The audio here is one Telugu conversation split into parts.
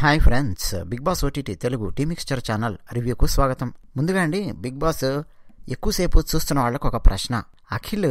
Hi friends Bigg Boss OTT Telugu tea mixture channel రివ్యూకు స్వాగతం ముందుగా అండి బిగ్ బాస్ ఎక్కువసేపు చూస్తున్న వాళ్ళకు ఒక ప్రశ్న అఖిల్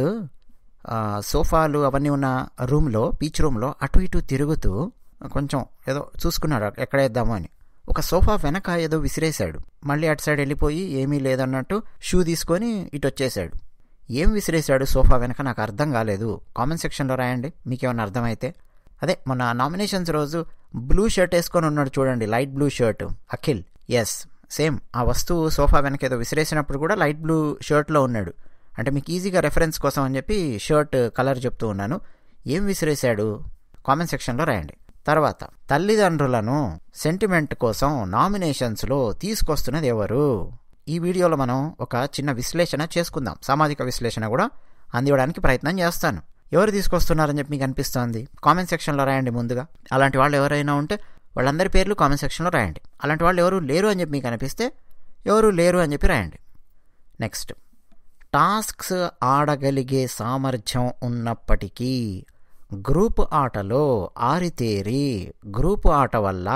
ఆ, సోఫాలు అవన్నీ ఉన్న రూమ్లో బీచ్ రూమ్లో అటు ఇటు తిరుగుతూ కొంచెం ఏదో చూసుకున్నాడు ఎక్కడ వేద్దామో అని ఒక సోఫా వెనక ఏదో విసిరేశాడు మళ్ళీ అటు సైడ్ వెళ్ళిపోయి ఏమీ లేదన్నట్టు షూ తీసుకొని ఇటు వచ్చేసాడు ఏం విసిరేశాడు సోఫా వెనక నాకు అర్థం కాలేదు కామెంట్ సెక్షన్లో రాయండి మీకేమన్నా అర్థమైతే అదే మొన్న నామినేషన్స్ రోజు బ్లూ షర్ట్ వేసుకొని ఉన్నాడు చూడండి light blue shirt Akhil yes same ఆ వస్తువు సోఫా వెనక ఏదో విసిరేసినప్పుడు కూడా లైట్ బ్లూ షర్ట్లో ఉన్నాడు అంటే మీకు ఈజీగా రెఫరెన్స్ కోసం అని చెప్పి షర్ట్ కలర్ చెప్తూ ఉన్నాను ఏం విసిరేశాడు కామెంట్ సెక్షన్లో రాయండి తర్వాత తల్లిదండ్రులను సెంటిమెంట్ కోసం నామినేషన్స్లో తీసుకొస్తున్నది ఎవరు ఈ వీడియోలో మనం ఒక చిన్న విశ్లేషణ చేసుకుందాం సామాజిక విశ్లేషణ కూడా అందివ్వడానికి ప్రయత్నం చేస్తాను ఎవరు తీసుకొస్తున్నారని చెప్పి మీకు అనిపిస్తోంది కామెంట్ సెక్షన్లో రాయండి ముందుగా అలాంటి వాళ్ళు ఎవరైనా ఉంటే వాళ్ళందరి పేర్లు కామెంట్ సెక్షన్లో రాయండి అలాంటి వాళ్ళు ఎవరు లేరు అని చెప్పి మీకు అనిపిస్తే ఎవరు లేరు అని చెప్పి రాయండి నెక్స్ట్ టాస్క్స్ ఆడగలిగే సామర్థ్యం ఉన్నప్పటికీ గ్రూప్ ఆటలో ఆరితేరి గ్రూప్ ఆట వల్ల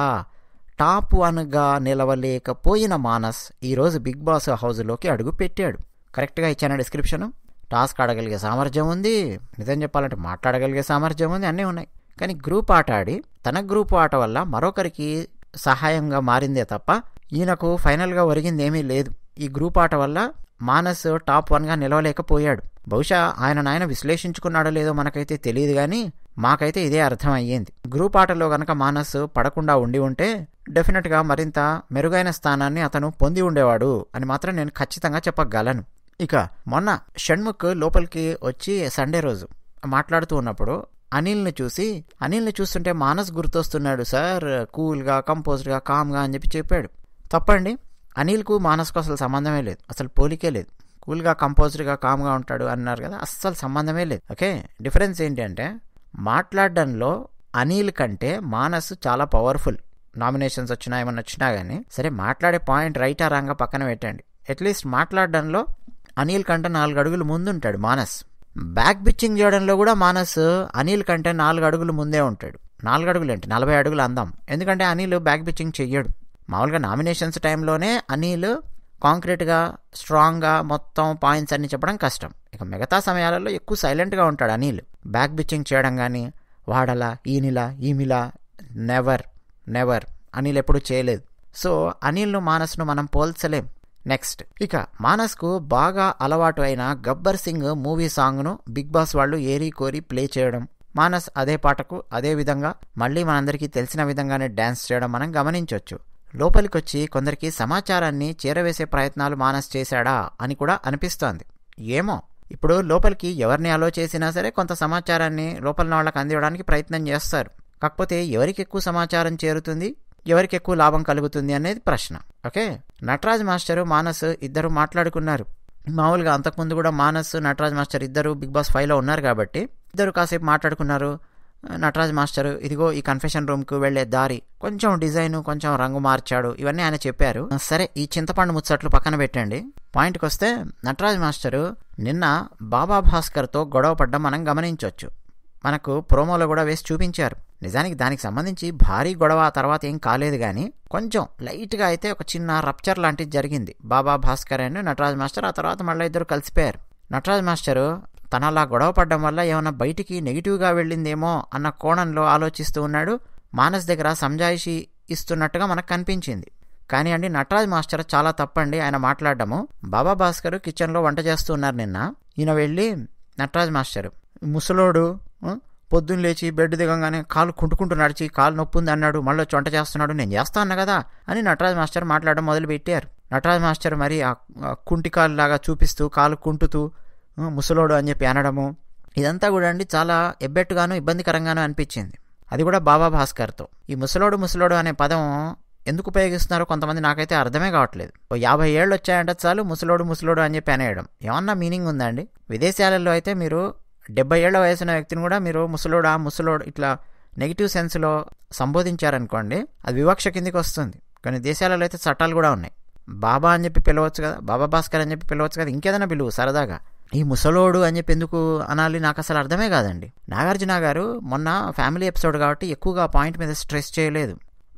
టాప్ వన్గా నిలవలేకపోయిన మానస్ ఈరోజు బిగ్ బాస్ హౌస్లోకి అడుగు పెట్టాడు కరెక్ట్గా ఇచ్చాను డిస్క్రిప్షను టాస్క్ ఆడగలిగే సామర్థ్యం ఉంది నిజం చెప్పాలంటే మాట్లాడగలిగే సామర్థ్యం ఉంది అన్నీ ఉన్నాయి కానీ గ్రూప్ ఆట ఆడి తన గ్రూప్ ఆట వల్ల మరొకరికి సహాయంగా మారిందే తప్ప ఈయనకు ఫైనల్గా ఒరిగింది ఏమీ లేదు ఈ గ్రూప్ ఆట వల్ల మానస్ టాప్ వన్గా నిలవలేకపోయాడు బహుశా ఆయన నాయన విశ్లేషించుకున్నాడో లేదో మనకైతే తెలియదు కానీ మాకైతే ఇదే అర్థం అయ్యింది గ్రూప్ ఆటలో గనక మానస్ పడకుండా ఉండి ఉంటే డెఫినెట్గా మరింత మెరుగైన స్థానాన్ని అతను పొంది ఉండేవాడు అని మాత్రం నేను ఖచ్చితంగా చెప్పగలను ఇక మొన్న షణ్ముఖ్ లోపలికి వచ్చి సండే రోజు మాట్లాడుతూ ఉన్నప్పుడు అనిల్ని చూసి అనిల్ని చూస్తుంటే మానస్ గుర్తొస్తున్నాడు సార్ కూల్గా కంపోజ్డ్గా కామ్గా అని చెప్పి చెప్పాడు తప్పండి అనిల్కు మానస్కు అసలు సంబంధమే లేదు అసలు పోలికే లేదు కూల్గా కంపోజ్డ్గా కామ్గా ఉంటాడు అన్నారు కదా అస్సలు సంబంధమే లేదు ఓకే డిఫరెన్స్ ఏంటి అంటే మాట్లాడడంలో అనిల్ కంటే మానస్ చాలా పవర్ఫుల్ నామినేషన్స్ వచ్చినా ఏమన్నా వచ్చినా కానీ సరే మాట్లాడే పాయింట్ రైటా రాంగా పక్కన పెట్టండి అట్లీస్ట్ మాట్లాడడంలో అనిల్ కంటే నాలుగు అడుగులు ముందుంటాడు మానస్ బ్యాక్ పిచ్చింగ్ చేయడంలో కూడా మానస్ అనిల్ కంటే నాలుగు అడుగులు ముందే ఉంటాడు నాలుగు అడుగులు ఏంటి నలభై అడుగులు అందాం ఎందుకంటే అనిల్ బ్యాక్ పిచ్చింగ్ చెయ్యడు మామూలుగా నామినేషన్స్ టైంలోనే అనిల్ కాంక్రీట్గా స్ట్రాంగ్గా మొత్తం పాయింట్స్ అన్ని చెప్పడం కష్టం ఇక మిగతా సమయాలలో ఎక్కువ సైలెంట్గా ఉంటాడు అనిల్ బ్యాక్ బిచ్చింగ్ చేయడం కానీ వాడలా ఈనిలా ఈమిలా నెవర్ నెవర్ అనిల్ ఎప్పుడు చేయలేదు సో అనిల్ను మానస్ను మనం పోల్చలేం నెక్స్ట్ ఇక మానస్కు బాగా అలవాటు అయిన గబ్బర్ సింగ్ మూవీ సాంగ్ను బిగ్ బాస్ వాళ్ళు ఏరి కోరి ప్లే చేయడం మానస్ అదే పాటకు అదే విధంగా మళ్ళీ మనందరికీ తెలిసిన విధంగానే డ్యాన్స్ చేయడం మనం గమనించవచ్చు లోపలికొచ్చి కొందరికి సమాచారాన్ని చేరవేసే ప్రయత్నాలు మానస్ చేశాడా అని కూడా అనిపిస్తోంది ఏమో ఇప్పుడు లోపలికి ఎవరిని అలో చేసినా సరే కొంత సమాచారాన్ని లోపల వాళ్ళకి అందివ్వడానికి ప్రయత్నం చేస్తారు కాకపోతే ఎవరికి ఎక్కువ సమాచారం చేరుతుంది ఎవరికి ఎక్కువ లాభం కలుగుతుంది అనేది ప్రశ్న ఓకే నటరాజ్ మాస్టరు మానస్ ఇద్దరు మాట్లాడుకున్నారు మామూలుగా అంతకుముందు కూడా మానస్ నటరాజ్ మాస్టర్ ఇద్దరు బిగ్ బాస్ ఫైవ్లో ఉన్నారు కాబట్టి ఇద్దరు కాసేపు మాట్లాడుకున్నారు నటరాజ్ మాస్టర్ ఇదిగో ఈ కన్ఫెషన్ రూమ్కి వెళ్లే దారి కొంచెం డిజైన్ కొంచెం రంగు మార్చాడు ఇవన్నీ ఆయన చెప్పారు సరే ఈ చింతపండు ముచ్చట్లు పక్కన పెట్టండి పాయింట్కి వస్తే నటరాజ్ మాస్టరు నిన్న బాబా భాస్కర్తో గొడవ పడ్డం మనం గమనించవచ్చు మనకు ప్రోమోలో కూడా వేసి చూపించారు నిజానికి దానికి సంబంధించి భారీ గొడవ ఆ తర్వాత ఏం కాలేదు కానీ కొంచెం లైట్గా అయితే ఒక చిన్న రప్చర్ లాంటిది జరిగింది బాబా భాస్కర్ అండ్ నటరాజ్ మాస్టర్ ఆ తర్వాత మళ్ళీ ఇద్దరు కలిసిపోయారు నటరాజ్ మాస్టరు తన అలా గొడవ పడ్డం వల్ల ఏమైనా బయటికి నెగిటివ్గా వెళ్ళిందేమో అన్న కోణంలో ఆలోచిస్తూ ఉన్నాడు మానస్ దగ్గర సంజాయిషి ఇస్తున్నట్టుగా మనకు కనిపించింది కానీ అండి నటరాజ్ మాస్టర్ చాలా తప్పండి ఆయన మాట్లాడడము బాబా భాస్కర్ కిచెన్లో వంట చేస్తూ ఉన్నారు నిన్న ఈయన వెళ్ళి నటరాజ్ మాస్టర్ ముసలోడు ఆ, పొద్దున్న లేచి బెడ్ దిగంగానే కాలు కుంటుకుంటూ నడిచి కాలు నొప్పి ఉంది అన్నాడు మళ్ళీ వచ్చి వంట చేస్తున్నాడు నేను చేస్తా అన్నా కదా అని నటరాజ్ మాస్టర్ మాట్లాడడం మొదలు పెట్టారు నటరాజ్ మాస్టర్ మరి ఆ ఆ కుంటి కాలు లాగా చూపిస్తూ కాలు కుంటుతూ ఆ, ముసలోడు అని చెప్పి అనడము ఇదంతా కూడా అండి చాలా ఎబ్బెట్టుగాను ఇబ్బందికరంగాను అనిపించింది అది కూడా బాబా భాస్కర్తో ఈ ముసలోడు ముసలోడు అనే పదం ఎందుకు ఉపయోగిస్తున్నారో కొంతమంది నాకైతే అర్థమే కావట్లేదు ఓ యాభై ఏళ్ళు వచ్చాయంటే చాలు ముసలోడు ముసలోడు అని చెప్పి అనేయడం ఏమన్నా మీనింగ్ ఉందండి విదేశాలలో అయితే మీరు డెబ్బై ఏళ్ల వయసున్న వ్యక్తిని కూడా మీరు ముసలోడా ముసలోడు ఇట్లా నెగిటివ్ సెన్స్లో సంబోధించారనుకోండి అది వివక్ష కిందికి వస్తుంది కొన్ని దేశాలలో అయితే చట్టాలు కూడా ఉన్నాయి బాబా అని చెప్పి పిలవచ్చు కదా బాబా భాస్కర్ అని చెప్పి పిలవచ్చు కదా ఇంకేదైనా పిలువు సరదాగా ఈ ముసలోడు అని చెప్పి ఎందుకు అనాలి నాకు అసలు అర్థమే కాదండి నాగార్జున గారు మొన్న ఫ్యామిలీ ఎపిసోడ్ కాబట్టి ఎక్కువగా ఆ పాయింట్ మీద స్ట్రెస్ చేయలేదు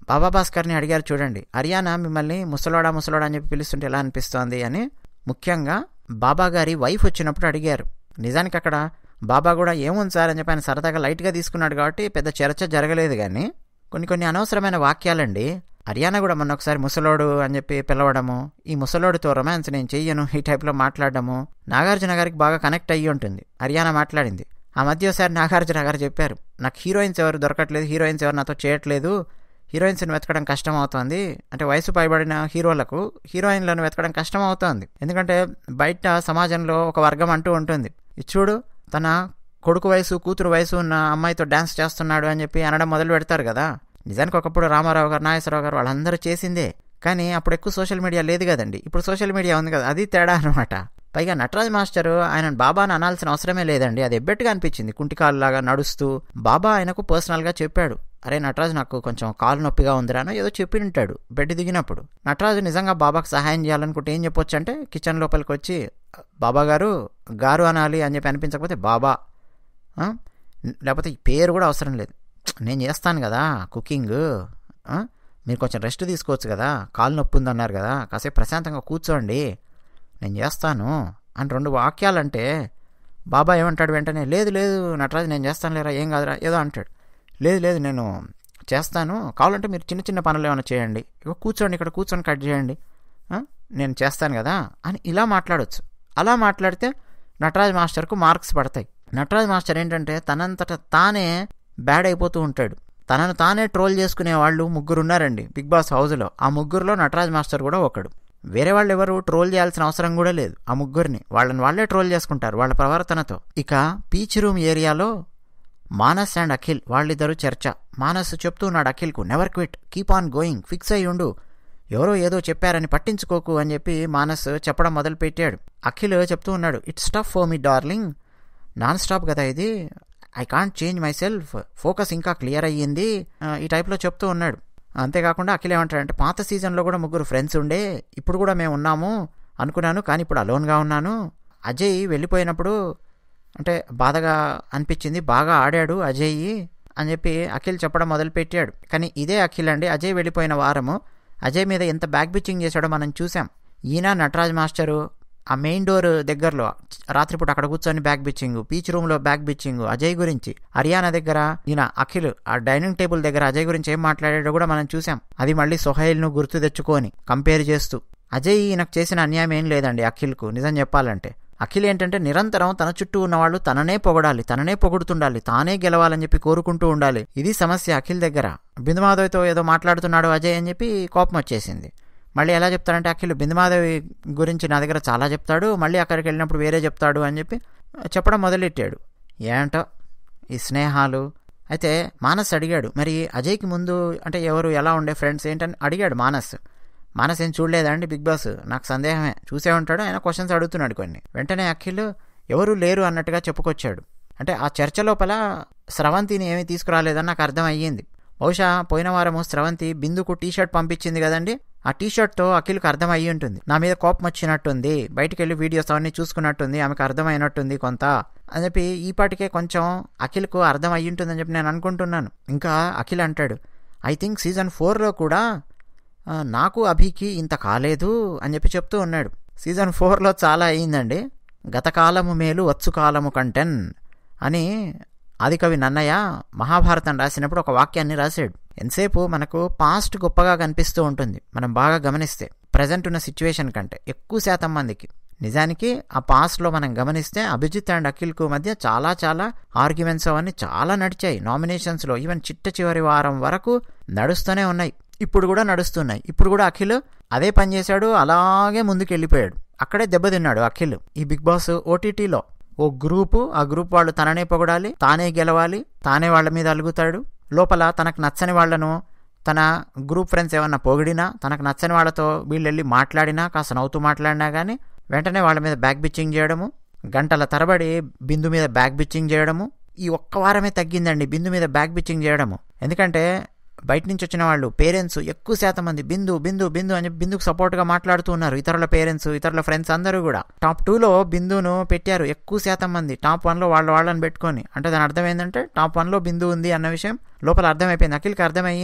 బాబా భాస్కర్ని అడిగారు చూడండి హర్యానా మిమ్మల్ని ముసలోడా ముసలోడా అని చెప్పి పిలుస్తుంటే ఎలా అనిపిస్తోంది అని ముఖ్యంగా బాబా గారి వైఫ్ వచ్చినప్పుడు అడిగారు నిజానికి అక్కడ బాబా కూడా ఏముంది సార్ అని చెప్పి ఆయన సరదాగా లైట్గా తీసుకున్నాడు కాబట్టి పెద్ద చర్చ జరగలేదు కానీ కొన్ని కొన్ని అనవసరమైన వాక్యాలండి హర్యానా కూడా మొన్న ఒకసారి ముసలోడు అని చెప్పి పిలవడము ఈ ముసలోడితో రొమాన్స్ నేను చెయ్యను ఈ టైప్లో మాట్లాడడము నాగార్జున గారికి బాగా కనెక్ట్ అయ్యి ఉంటుంది హర్యానా మాట్లాడింది ఆ మధ్య ఒకసారి నాగార్జున గారు చెప్పారు నాకు హీరోయిన్స్ ఎవరు దొరకట్లేదు హీరోయిన్స్ ఎవరు నాతో చేయట్లేదు హీరోయిన్స్ని వెతకడం కష్టం అవుతోంది అంటే వయసు పైబడిన హీరోలకు హీరోయిన్లను వెతకడం కష్టం అవుతోంది ఎందుకంటే బయట సమాజంలో ఒక వర్గం అంటూ ఉంటుంది ఇది చూడు తన కొడుకు వయసు కూతురు వయసు ఉన్న అమ్మాయితో డ్యాన్స్ చేస్తున్నాడు అని చెప్పి అనడం మొదలు పెడతారు కదా నిజానికి ఒకప్పుడు రామారావు గారు నాగేశ్వరరావు గారు వాళ్ళందరూ చేసిందే కానీ అప్పుడు ఎక్కువ సోషల్ మీడియా లేదు కదండి ఇప్పుడు సోషల్ మీడియా ఉంది కదా అది తేడా అనమాట పైగా నటరాజ్ మాస్టర్ ఆయన బాబాని అనాల్సిన అవసరమే లేదండి అది ఎబ్బెట్టుగా అనిపించింది కుంటికాలులాగా నడుస్తూ బాబా ఆయనకు పర్సనల్గా చెప్పాడు అరే నటరాజు నాకు కొంచెం కాలు నొప్పిగా ఉందిరానో ఏదో చెప్పి ఉంటాడు బెడ్ దిగినప్పుడు నటరాజు నిజంగా బాబాకు సహాయం చేయాలనుకుంటే ఏం చెప్పొచ్చు అంటే కిచెన్ లోపలికి వచ్చి బాబా గారు గారు అనాలి అని చెప్పి అనిపించకపోతే బాబా ఆ? లేకపోతే ఈ పేరు కూడా అవసరం లేదు నేను చేస్తాను కదా కుకింగ్ ఆ? మీరు కొంచెం రెస్ట్ తీసుకోవచ్చు కదా కాలు నొప్పి ఉందన్నారు కదా కాసేపు ప్రశాంతంగా కూర్చోండి నేను చేస్తాను అని రెండు వాక్యాలంటే బాబా ఏమంటాడు వెంటనే లేదు లేదు నటరాజు నేను చేస్తాను లేరా ఏం కాదురా ఏదో అంటాడు లేదు లేదు నేను చేస్తాను కావాలంటే మీరు చిన్న చిన్న పనులు ఏమైనా చేయండి ఇక కూర్చోండి ఇక్కడ కూర్చొని కట్ చేయండి ఆ? నేను చేస్తాను కదా అని ఇలా మాట్లాడొచ్చు అలా మాట్లాడితే నటరాజ్ మాస్టర్కు మార్క్స్ పడతాయి నటరాజ్ మాస్టర్ ఏంటంటే తనంతట తానే బ్యాడ్ అయిపోతూ ఉంటాడు తనను తానే ట్రోల్ చేసుకునే వాళ్ళు ముగ్గురు ఉన్నారండి బిగ్ బాస్ హౌస్లో ఆ ముగ్గురులో నటరాజ్ మాస్టర్ కూడా ఒకడు వేరే వాళ్ళు ఎవరు ట్రోల్ చేయాల్సిన అవసరం కూడా లేదు ఆ ముగ్గురిని వాళ్ళని వాళ్ళే ట్రోల్ చేసుకుంటారు వాళ్ళ ప్రవర్తనతో ఇక పీచ్ రూమ్ ఏరియాలో మానస్ అండ్ అఖిల్ వాళ్ళిద్దరూ చర్చ మానస్ చెప్తూ ఉన్నాడు అఖిల్కు never quit keep on going fix అయ్యి ఉండు ఎవరో ఏదో చెప్పారని పట్టించుకోకు అని చెప్పి మానస్ చెప్పడం మొదలుపెట్టాడు అఖిల్ చెప్తూ ఉన్నాడు it's tough for me darling non stop కదా ఇది I can't change myself focus ఇంకా క్లియర్ అయ్యింది ఆ, ఈ టైప్లో చెప్తూ ఉన్నాడు అంతేకాకుండా అఖిల్ ఏమంటాడంటే పాత సీజన్లో కూడా ముగ్గురు ఫ్రెండ్స్ ఉండే ఇప్పుడు కూడా మేము ఉన్నాము అనుకున్నాను కానీ ఇప్పుడు అలోన్గా ఉన్నాను అజయ్ వెళ్ళిపోయినప్పుడు అంటే బాధగా అనిపించింది బాగా ఆడాడు అజయ్ అని చెప్పి అఖిల్ చెప్పడం మొదలుపెట్టాడు కానీ ఇదే అఖిల్ అండి అజయ్ వెళ్ళిపోయిన వారము అజయ్ మీద ఎంత బ్యాక్ బిచ్చింగ్ చేశాడో మనం చూసాం ఈయన నటరాజ్ మాస్టరు ఆ మెయిన్ డోర్ దగ్గరలో రాత్రిపూట అక్కడ కూర్చొని బ్యాక్ బిచ్చింగ్ బీచ్ రూమ్ లో బ్యాక్ బిచ్చింగ్ అజయ్ గురించి హర్యానా దగ్గర ఈయన అఖిల్ ఆ డైనింగ్ టేబుల్ దగ్గర అజయ్ గురించి ఏం మాట్లాడాడో కూడా మనం చూసాం అది మళ్ళీ సొహైల్ ను గుర్తు తెచ్చుకొని కంపేర్ చేస్తూ అజయ్ ఈయనకు చేసిన అన్యాయం ఏం లేదండి అఖిల్కు నిజం చెప్పాలంటే అఖిల్ ఏంటంటే నిరంతరం తన చుట్టూ ఉన్న వాళ్ళు తననే పొగడాలి తననే పొగుడుతుండాలి తానే గెలవాలని చెప్పి కోరుకుంటూ ఉండాలి ఇది సమస్య అఖిల్ దగ్గర బిందుమాధవ్తో ఏదో మాట్లాడుతున్నాడు అజయ్ అని చెప్పి కోపం వచ్చేసింది మళ్ళీ ఎలా చెప్తాడంటే అఖిల్ బిందుమాధవి గురించి నా దగ్గర చాలా చెప్తాడు మళ్ళీ అక్కడికి వెళ్ళినప్పుడు వేరే చెప్తాడు అని చెప్పి చెప్పడం మొదలెట్టాడు ఏంటో ఈ స్నేహాలు అయితే మానస్ అడిగాడు మరి అజయ్కి ముందు అంటే ఎవరు ఎలా ఉండే ఫ్రెండ్స్ ఏంటని అడిగాడు మానస్ మానస్ ఏం చూడలేదండి బిగ్ బాస్ నాకు సందేహమే చూసే ఉంటాడు ఆయన క్వశ్చన్స్ అడుగుతున్నాడు కొన్ని వెంటనే అఖిల్ ఎవరు లేరు అన్నట్టుగా చెప్పుకొచ్చాడు అంటే ఆ చర్చ లోపల స్రవంతిని ఏమీ తీసుకురాలేదని నాకు అర్థం అయ్యింది బహుశా పోయిన వారము స్రవంతి బిందుకు టీ షర్ట్ పంపించింది కదండి ఆ టీ షర్ట్తో అఖిల్కి అర్థం అయ్యి ఉంటుంది నా మీద కోపం వచ్చినట్టుంది బయటికి వెళ్ళి వీడియోస్ అవన్నీ చూసుకున్నట్టుంది ఆమెకు అర్థమైనట్టుంది కొంత అని చెప్పి ఈ పాటికే కొంచెం అఖిల్కు అర్థం అయ్యి ఉంటుందని చెప్పి నేను అనుకుంటున్నాను ఇంకా అఖిల్ అంటాడు ఐ థింక్ సీజన్ ఫోర్లో కూడా ఆ, నాకు అభికి ఇంత కాలేదు అని చెప్పి చెప్తూ ఉన్నాడు సీజన్ ఫోర్లో చాలా అయిందండి గతకాలము మేలు వచ్చు కాలము కంటెన్ అని ఆదికవి నన్నయ్య మహాభారతం రాసినప్పుడు ఒక వాక్యాన్ని రాశాడు ఎంతసేపు మనకు పాస్ట్ గొప్పగా కనిపిస్తూ ఉంటుంది మనం బాగా గమనిస్తే ప్రజెంట్ ఉన్న సిచ్యువేషన్ కంటే ఎక్కువ శాతం మందికి నిజానికి ఆ పాస్ట్లో మనం గమనిస్తే అభిజిత్ అండ్ అఖిల్కు మధ్య చాలా చాలా ఆర్గ్యుమెంట్స్ అవన్నీ చాలా నడిచాయి నామినేషన్స్లో ఈవెన్ చిట్ట చివరి వారం వరకు నడుస్తూనే ఉన్నాయి ఇప్పుడు కూడా నడుస్తున్నాయి ఇప్పుడు కూడా అఖిల్ అదే పని చేశాడు అలాగే ముందుకు వెళ్ళిపోయాడు అక్కడే దెబ్బతిన్నాడు అఖిల్ ఈ బిగ్ బాస్ ఓటీటీలో ఓ గ్రూపు ఆ గ్రూప్ వాళ్ళు తననే పొగడాలి తానే గెలవాలి తానే వాళ్ళ మీద అలుగుతాడు లోపల తనకు నచ్చని వాళ్లను తన గ్రూప్ ఫ్రెండ్స్ ఏమన్నా పొగిడినా తనకు నచ్చని వాళ్ళతో వీళ్ళు వెళ్ళి మాట్లాడినా కాస్త నవ్వుతూ మాట్లాడినా కానీ వెంటనే వాళ్ళ మీద బ్యాక్ బిచ్చింగ్ చేయడము గంటల తరబడి బిందు మీద బ్యాక్ బిచ్చింగ్ చేయడము ఈ ఒక్క వారమే తగ్గిందండి బిందు మీద బ్యాక్ బిచ్చింగ్ చేయడము ఎందుకంటే బయట నుంచి వచ్చిన వాళ్ళు పేరెంట్స్ ఎక్కువ శాతం మంది బిందు బిందు బిందు అని చెప్పి బిందుకు సపోర్ట్గా మాట్లాడుతూ ఉన్నారు ఇతరుల పేరెంట్స్ ఇతరుల ఫ్రెండ్స్ అందరూ కూడా టాప్ టూలో బిందును పెట్టారు ఎక్కువ శాతం మంది టాప్ వన్లో వాళ్ళ వాళ్ళని పెట్టుకొని అంటే దాని అర్థం ఏంటంటే టాప్ వన్లో బిందు ఉంది అన్న విషయం లోపల అర్థమైపోయింది అఖిల్కి అర్థమయ్యింది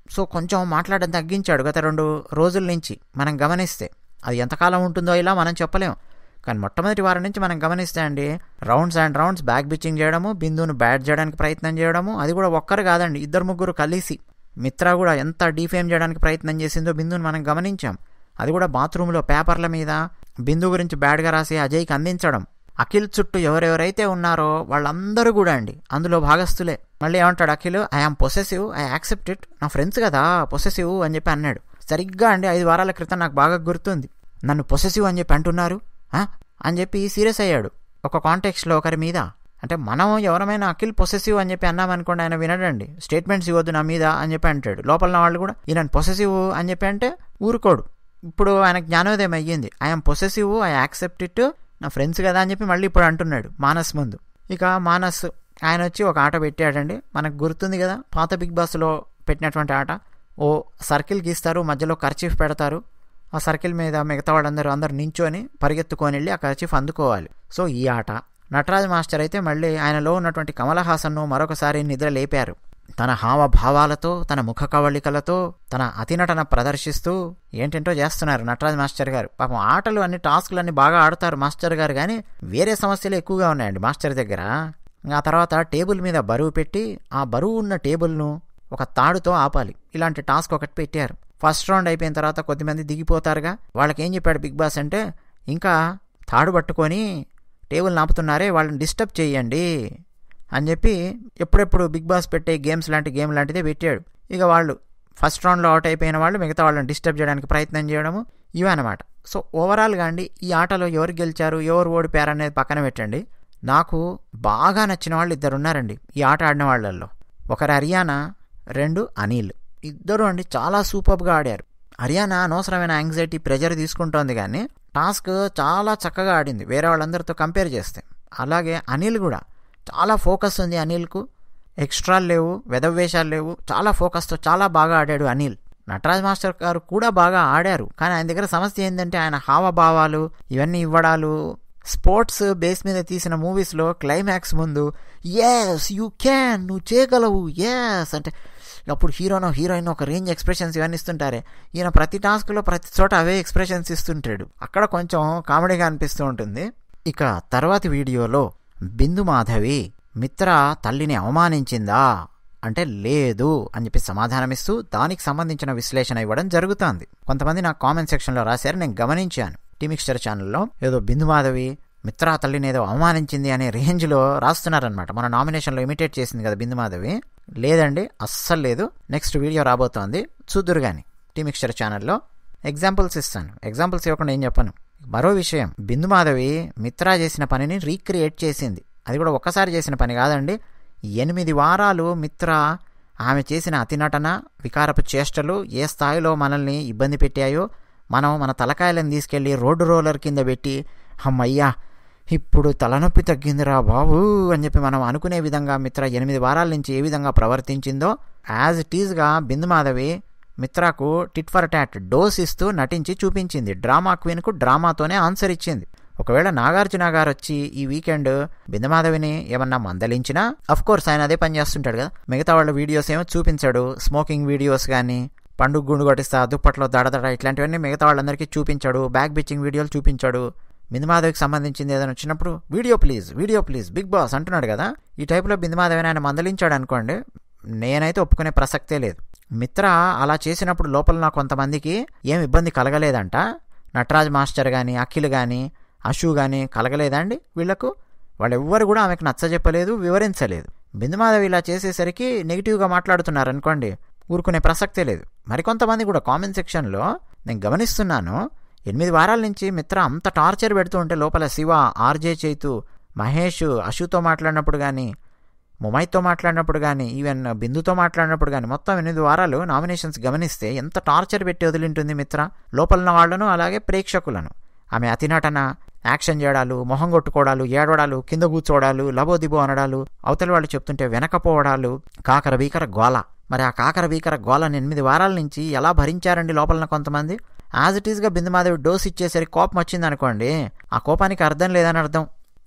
సో కొంచెం మాట్లాడడం తగ్గించాడు గత రెండు రోజుల నుంచి మనం గమనిస్తే అది ఎంతకాలం ఉంటుందో ఇలా మనం చెప్పలేం కానీ మొట్టమొదటి వారం నుంచి మనం గమనిస్తే అండి rounds and rounds back bitching చేయడము బిందును బ్యాట్ చేయడానికి ప్రయత్నం చేయడము అది కూడా ఒక్కరు కాదండి ఇద్దరు ముగ్గురు కలిసి మిత్ర కూడా ఎంత డీఫేమ్ చేయడానికి ప్రయత్నం చేసిందో బిందును మనం గమనించాం అది కూడా బాత్రూంలో పేపర్ల మీద బిందు గురించి బ్యాడ్గా రాసి అజయ్కి అందించడం అఖిల్ చుట్టూ ఎవరెవరైతే ఉన్నారో వాళ్ళందరూ కూడా అండి అందులో భాగస్తులే మళ్ళీ ఏమంటాడు Akhil I am possessive I accept it నా ఫ్రెండ్స్ కదా పొసెసివ్ అని చెప్పి అన్నాడు సరిగ్గా అండి ఐదు వారాల క్రితం నాకు బాగా గుర్తుంది నన్ను పొసెసివ్ అని చెప్పి అంటున్నారు ఆ? అని చెప్పి సీరియస్ అయ్యాడు ఒక కాంటెక్స్లో ఒకరి మీద అంటే మనం ఎవరమైనా అఖిల్ పొసెసివ్ అని చెప్పి అన్నామనుకోండి ఆయన వినడండి స్టేట్మెంట్స్ ఇవ్వద్దు నా మీద అని చెప్పి అంటాడు లోపల ఉన్న వాళ్ళు కూడా ఈయన పొసెసివ్ అని చెప్పి అంటే ఊరుకోడు ఇప్పుడు ఆయన జ్ఞానోదయం అయ్యింది I am possessive I accept it నా ఫ్రెండ్స్ కదా అని చెప్పి మళ్ళీ ఇప్పుడు అంటున్నాడు మానస్ ముందు ఇక మానస్ ఆయన వచ్చి ఒక ఆట పెట్టాడండి మనకు గుర్తుంది కదా పాత బిగ్ బాస్లో పెట్టినటువంటి ఆట ఓ సర్కిల్ గీస్తారు మధ్యలో ఖర్చీఫ్ పెడతారు ఆ సర్కిల్ మీద మిగతా వాళ్ళందరూ అందరు నించొని పరిగెత్తుకొని వెళ్ళి ఆ ఖర్చీఫ్ అందుకోవాలి సో ఈ ఆట నటరాజ్ మాస్టర్ అయితే మళ్ళీ ఆయనలో ఉన్నటువంటి కమల్ హాసన్ను మరొకసారి నిద్ర లేపారు తన హావభావాలతో తన ముఖ కవళికలతో తన అతినటన ప్రదర్శిస్తూ ఏంటేంటో చేస్తున్నారు నటరాజ్ మాస్టర్ గారు పాపం ఆటలు అన్ని టాస్క్లు అన్ని బాగా ఆడతారు మాస్టర్ గారు కానీ వేరే సమస్యలు ఎక్కువగా ఉన్నాయండి మాస్టర్ దగ్గర ఆ తర్వాత టేబుల్ మీద బరువు పెట్టి ఆ బరువు ఉన్న టేబుల్ను ఒక తాడుతో ఆపాలి ఇలాంటి టాస్క్ ఒకటి పెట్టారు ఫస్ట్ రౌండ్ అయిపోయిన తర్వాత కొద్దిమంది దిగిపోతారుగా వాళ్ళకి ఏం చెప్పాడు బిగ్ బాస్ అంటే ఇంకా తాడు పట్టుకొని టేబుల్ నాపుతున్నారే వాళ్ళని డిస్టర్బ్ చేయండి అని చెప్పి ఎప్పుడెప్పుడు బిగ్ బాస్ పెట్టే గేమ్స్ లాంటి గేమ్ లాంటిదే పెట్టాడు ఇక వాళ్ళు ఫస్ట్ రౌండ్లో అవుట్ అయిపోయిన వాళ్ళు మిగతా వాళ్ళని డిస్టర్బ్ చేయడానికి ప్రయత్నం చేయడము ఇవే అనమాట సో ఓవరాల్గా అండి ఈ ఆటలో ఎవరు గెలిచారు ఎవరు ఓడిపోయారు అనేది పక్కన పెట్టండి నాకు బాగా నచ్చిన వాళ్ళు ఇద్దరు ఉన్నారండి ఈ ఆట ఆడిన వాళ్ళల్లో ఒకరు హర్యానా రెండు అనిల్ ఇద్దరు అండి చాలా సూపర్గా ఆడారు హర్యానా అనవసరమైన యాంగ్జైటీ ప్రెజర్ తీసుకుంటోంది కానీ టాస్క్ చాలా చక్కగా ఆడింది వేరే వాళ్ళందరితో కంపేర్ చేస్తే అలాగే అనిల్ కూడా చాలా ఫోకస్ ఉంది అనిల్కు ఎక్స్ట్రాలు లేవు వెదవేషాలు లేవు చాలా ఫోకస్తో చాలా బాగా ఆడాడు అనిల్ నటరాజ్ మాస్టర్ గారు కూడా బాగా ఆడారు కానీ ఆయన దగ్గర సమస్య ఏంటంటే ఆయన హావభావాలు ఇవన్నీ ఇవ్వడాలు స్పోర్ట్స్ బేస్ మీద తీసిన మూవీస్లో క్లైమాక్స్ ముందు ఎస్ యూ క్యాన్ నువ్వు చేయగలవు ఎస్ అంటే అప్పుడు హీరోనో హీరోయిన్ ఒక రేంజ్ ఎక్స్ప్రెషన్స్ ఇవన్నీ ఇస్తుంటారే ఈయన ప్రతి టాస్క్లో ప్రతి చోట అవే ఎక్స్ప్రెషన్స్ ఇస్తుంటాడు అక్కడ కొంచెం కామెడీగా అనిపిస్తూ ఉంటుంది ఇక తర్వాతి వీడియోలో బిందు మాధవి మిత్ర తల్లిని అవమానించిందా అంటే లేదు అని చెప్పి సమాధానమిస్తూ దానికి సంబంధించిన విశ్లేషణ ఇవ్వడం జరుగుతోంది కొంతమంది నాకు కామెంట్ సెక్షన్లో రాశారు నేను గమనించాను టీమిక్స్టర్ ఛానల్లో ఏదో బిందు మాధవి మిత్రా తల్లిని ఏదో అవమానించింది అనే రేంజ్లో రాస్తున్నారనమాట మన నామినేషన్లో ఇమిటేట్ చేసింది కదా బిందు మాధవి లేదండి అస్సలు లేదు నెక్స్ట్ వీడియో రాబోతోంది చూద్దురు కానీ టీమిక్స్టర్ ఛానల్లో ఎగ్జాంపుల్స్ ఇస్తాను ఎగ్జాంపుల్స్ ఇవ్వకుండా ఏం చెప్పను మరో విషయం బిందు మాధవి మిత్రా చేసిన పనిని రీక్రియేట్ చేసింది అది కూడా ఒక్కసారి చేసిన పని కాదండి ఎనిమిది వారాలు మిత్ర ఆమె చేసిన అతినటన వికారపు చేష్టలు ఏ స్థాయిలో మనల్ని ఇబ్బంది పెట్టాయో మనం మన తలకాయలను తీసుకెళ్ళి రోడ్డు రోలర్ కింద పెట్టి అమ్మయ్యా ఇప్పుడు తలనొప్పి తగ్గిందిరా బాబు అని చెప్పి మనం అనుకునే విధంగా మిత్ర ఎనిమిది వారాల నుంచి ఏ విధంగా ప్రవర్తించిందో యాజ్ ఇట్ ఈజ్గా బిందుమాధవి మిత్రకు టిట్ ఫర్ టాట్ డోస్ ఇస్తూ నటించి చూపించింది డ్రామా క్వీన్కు డ్రామాతోనే ఆన్సర్ ఇచ్చింది ఒకవేళ నాగార్జున గారు వచ్చి ఈ వీకెండ్ బిందమాధవిని ఏమన్నా మందలించినా అఫ్ కోర్స్ ఆయన అదే పని చేస్తుంటాడు కదా మిగతా వాళ్ళ వీడియోస్ ఏమో చూపించాడు స్మోకింగ్ వీడియోస్ కానీ పండుగ గుండు కొట్టిస్తా దుప్పట్లో దడదడ ఇట్లాంటివన్నీ మిగతా వాళ్ళందరికీ చూపించాడు బ్యాక్ బిచ్చింగ్ వీడియోలు చూపించాడు బిందుమాధవికి సంబంధించింది ఏదైనా వచ్చినప్పుడు video please video please Bigg Boss అంటున్నాడు కదా ఈ టైప్లో బిందుమాధవిని ఆయన మందలించాడు అనుకోండి నేనైతే ఒప్పుకునే ప్రసక్తే లేదు మిత్ర అలా చేసినప్పుడు లోపల నా కొంతమందికి ఏం ఇబ్బంది కలగలేదంట నటరాజ్ మాస్టర్ కానీ అఖిల్ కానీ అషు కానీ కలగలేదండి వీళ్లకు వాళ్ళెవ్వరు కూడా ఆమెకు నచ్చజెప్పలేదు వివరించలేదు బిందుమాధవి ఇలా చేసేసరికి నెగిటివ్గా మాట్లాడుతున్నారు అనుకోండి ఊరుకునే ప్రసక్తే లేదు మరికొంతమంది కూడా కామెంట్ సెక్షన్లో నేను గమనిస్తున్నాను ఎనిమిది వారాల నుంచి మిత్ర అంత టార్చర్ పెడుతూ ఉంటే లోపల శివ ఆర్జే చైతు మహేష్ అషుతో మాట్లాడినప్పుడు కానీ ముమైతో మాట్లాడినప్పుడు కానీ ఈవెన్ బిందుతో మాట్లాడినప్పుడు కానీ మొత్తం ఎనిమిది వారాలు నామినేషన్స్ గమనిస్తే ఎంత టార్చర్ పెట్టి వదిలింటుంది మిత్ర లోపల ఉన్న వాళ్లను అలాగే ప్రేక్షకులను ఆమె అతినటన యాక్షన్ చేయడాలు మొహం కొట్టుకోవడాలు ఏడవడాలు కింద కూర్చోవడాలు లబోదిబో అనడాలు అవతలి వాళ్ళు చెప్తుంటే వెనకపోవడాలు కాకర బీకర గోల మరి ఆ కాకర బీకర గోలను ఎనిమిది వారాల నుంచి ఎలా భరించారండి లోపలన కొంతమంది యాజ్ ఇట్ ఈస్గా బిందుమాధవి డోస్ ఇచ్చేసరికి కోపం వచ్చింది అనుకోండి ఆ కోపానికి అర్థం లేదని అర్థం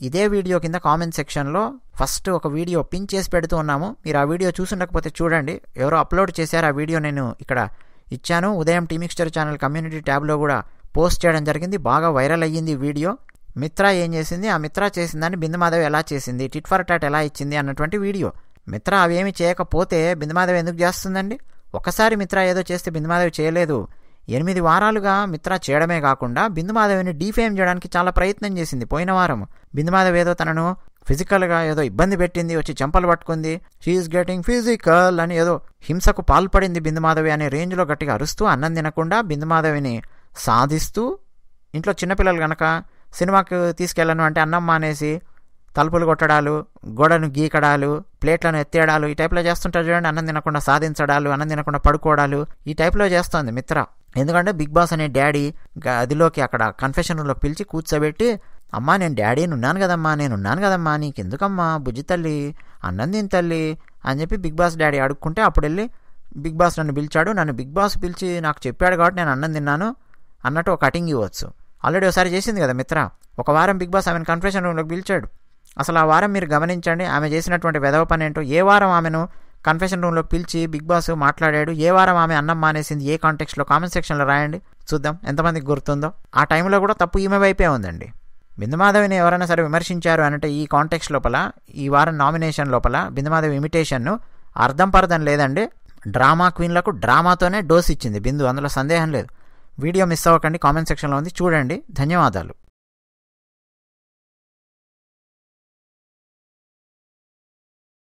ఇదే వీడియో కింద కామెంట్ సెక్షన్లో ఫస్ట్ ఒక వీడియో పిన్ చేసి పెడుతూ ఉన్నాము మీరు ఆ వీడియో చూసుండకపోతే చూడండి ఎవరో అప్లోడ్ చేశారు ఆ వీడియో నేను ఇక్కడ ఇచ్చాను ఉదయం టీమిక్స్టర్ ఛానల్ కమ్యూనిటీ ట్యాబ్లో కూడా పోస్ట్ చేయడం జరిగింది బాగా వైరల్ అయ్యింది వీడియో మిత్ర ఏం చేసింది ఆ మిత్ర చేసిందని బిందుమాధవ్ ఎలా చేసింది టిట్ ఫర్ టాట్ ఎలా ఇచ్చింది అన్నటువంటి వీడియో మిత్ర అవేమి చేయకపోతే బిందుమాధవ్ ఎందుకు చేస్తుందండి ఒకసారి మిత్ర ఏదో చేస్తే బిందుమాధవ్ చేయలేదు ఎనిమిది వారాలుగా మిత్ర చేయడమే కాకుండా బిందుమాధవిని డీఫేమ్ చేయడానికి చాలా ప్రయత్నం చేసింది పోయిన వారం బిందుమాధవ్ ఏదో తనను ఫిజికల్గా ఏదో ఇబ్బంది పెట్టింది వచ్చి చెంపలు పట్టుకుంది షీఈస్ గెటింగ్ ఫిజికల్ అని ఏదో హింసకు పాల్పడింది బిందుమాధవి అనే రేంజ్లో గట్టిగా అరుస్తూ అన్నం తినకుండా బిందుమాధవిని సాధిస్తూ ఇంట్లో చిన్నపిల్లలు గనక సినిమాకు తీసుకెళ్ళను అంటే అన్నం మానేసి తలుపులు కొట్టడాలు గోడను గీకడాలు ప్లేట్లను ఎత్తేయడాలు ఈ టైప్లో చేస్తుంటారు చూడండి అన్నం తినకుండా సాధించడాలు అన్నం తినకుండా పడుకోవడాలు ఈ టైప్లో చేస్తోంది మిత్ర ఎందుకంటే బిగ్ బాస్ అనే డాడీ గదిలోకి అక్కడ కన్ఫెషన్ రూమ్లో పిలిచి కూర్చోబెట్టి అమ్మా నేను డాడీని ఉన్నాను కదమ్మా నేను ఉన్నాను కదమ్మా నీకెందుకమ్మా బుజ్జి తల్లి అన్నం తిని తల్లి అని చెప్పి బిగ్ బాస్ డాడీ అడుక్కుంటే అప్పుడు వెళ్ళి బిగ్ బాస్ నన్ను పిలిచాడు నన్ను బిగ్ బాస్ పిలిచి నాకు చెప్పాడు కాబట్టి నేను అన్నం తిన్నాను అన్నట్టు ఒక కటింగ్ ఇవ్వచ్చు ఆల్రెడీ ఒకసారి చేసింది కదా మిత్ర ఒక వారం బిగ్ బాస్ ఆమెను కన్ఫెషన్ రూమ్లోకి పిలిచాడు అసలు ఆ వారం మీరు గమనించండి ఆమె చేసినటువంటి వెధవ పని ఏంటో ఏ వారం ఆమెను కన్ఫెషన్ రూమ్లో పిలిచి బిగ్ బాస్ మాట్లాడాడు ఏ వారం ఆమె అన్నం మానేసింది ఏ కాంటెక్స్లో కామెంట్ సెక్షన్లో రాయండి చూద్దాం ఎంతమందికి గుర్తుందో ఆ టైంలో కూడా తప్పు ఈమె వైపే ఉందండి బిందుమాధవిని ఎవరైనా సరే విమర్శించారు అంటే ఈ కాంటెక్స్ట్ లోపల ఈ వారం నామినేషన్ లోపల బిందుమాధవి ఇమిటేషన్ను అర్థం పర్థం లేదండి డ్రామా క్వీన్లకు డ్రామాతోనే డోస్ ఇచ్చింది బిందు అందులో సందేహం లేదు వీడియో మిస్ అవ్వకండి కామెంట్ సెక్షన్లో ఉంది చూడండి ధన్యవాదాలు